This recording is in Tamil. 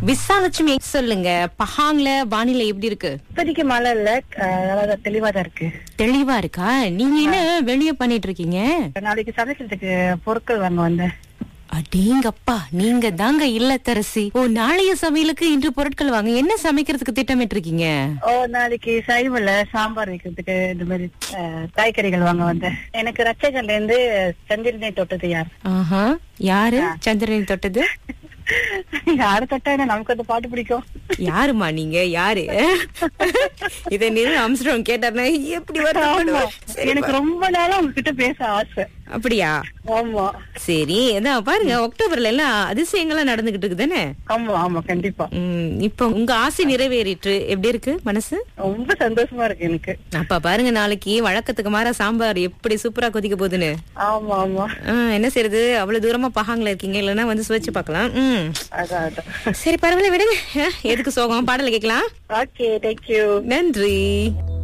விசாலட்சுமி சொல்லுங்க பஹாங்ல வானிலை எப்படி இருக்கு இப்போதைக்கு மழை இல்ல அஹ் நல்லா தெளிவா தான் இருக்கு தெளிவா இருக்கா நீங்க என்ன வெளிய பண்ணிட்டு இருக்கீங்க நாளைக்கு சமைக்கிறதுக்கு பொருட்கள் வாங்க வந்தேன் அடேங்கப்பா நீங்க தாங்க இல்லத்தரசி ஓ நாளைய சமையலுக்கு இன்று பொருட்கள் வாங்க என்ன சமைக்கிறதுக்கு திட்டமிட்டு இருக்கீங்க ஓ நாளைக்கு சைவல சாம்பார் வைக்கிறதுக்கு இந்த மாதிரி அஹ், காய்கறிகள் வாங்க வந்தேன் எனக்கு ரச்சகன்ல இருந்து செந்தில்னை தொட்டது யார் ஆஹா யாரு சந்திரன் தொட்டது யாரு தொட்டா என்ன நமக்கு அந்த பாட்டு பிடிக்கும் யாருமா நீங்க யாரு இத நீ அம்ஸ்ட்ராங் கேட்டாருன்னா எப்படி ஆமா. வருத்தப்படுவேன். எனக்கு ரொம்ப நாளா உங்ககிட்ட பேச ஆசை அப்படியா ஆமா சரி அதான் பாருங்க அக்டோபர்ல எல்லாம் அதிசயங்கள்லாம் நடந்துகிட்டு இருக்கு தானே ஆமா ஆமா கண்டிப்பா உம், இப்ப உங்க ஆசை நிறைவேறிட்டு எப்படி இருக்கு மனசு ரொம்ப சந்தோஷமா இருக்கு எனக்கு அப்ப பாருங்க நாளைக்கு வழக்கத்துக்கு மாறா சாம்பார் எப்படி சூப்பரா கொதிக்க போகுதுன்னு ஆமா ஆமா ஆ, என்ன செய்யறது அவ்வளவு தூரமா பகாங்கல இருக்கீங்க இல்லைன்னா வந்து சுவைச்சு பார்க்கலாம் ம் அதான் அதான் சரி பரவாயில்ல விடுங்க ஆ, எதுக்கு சோகம் பாடல கேட்கலாம் ஓகே தேங்க்யூ நன்றி